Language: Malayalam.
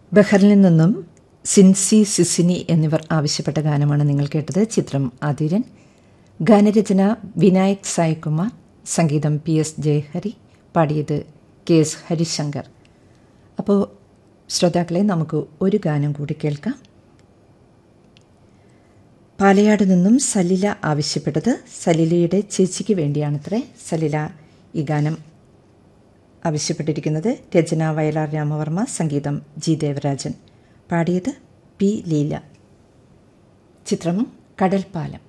ബഹറിൽ നിന്നും സിൻസി സിസിനി എന്നിവർ ആവശ്യപ്പെട്ട ഗാനമാണ് നിങ്ങൾ കേട്ടത് ചിത്രം ആതിരൻ ഗാനരചന വിനായക് സായ്കുമാർ സംഗീതം പി എസ് ജയഹരി പാടിയത് കെ എസ് ഹരിശങ്കർ അപ്പോൾ ശ്രോതാക്കളെ നമുക്ക് ഒരു ഗാനം കൂടി കേൾക്കാം പാലയാട് നിന്നും സലില ആവശ്യപ്പെട്ടത് സലിലയുടെ ചേച്ചിക്ക് വേണ്ടിയാണത്രേ സലില ഈ ഗാനം ആവശ്യപ്പെട്ടിരിക്കുന്നത് രചന വയലാർ രാമവർമ്മ സംഗീതം ജി ദേവരാജൻ പാടിയത് പി ലീല ചിത്രം കടൽപ്പാലം